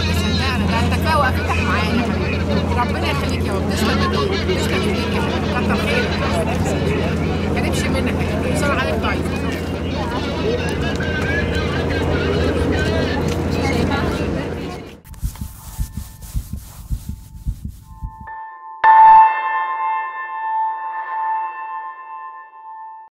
صدقني ده انت كفايه وقفتك معانا يا حبيبي ربنا يخليك يا رب تسلم ايديك تسلم ايديك يا حبيبي كتر خيرك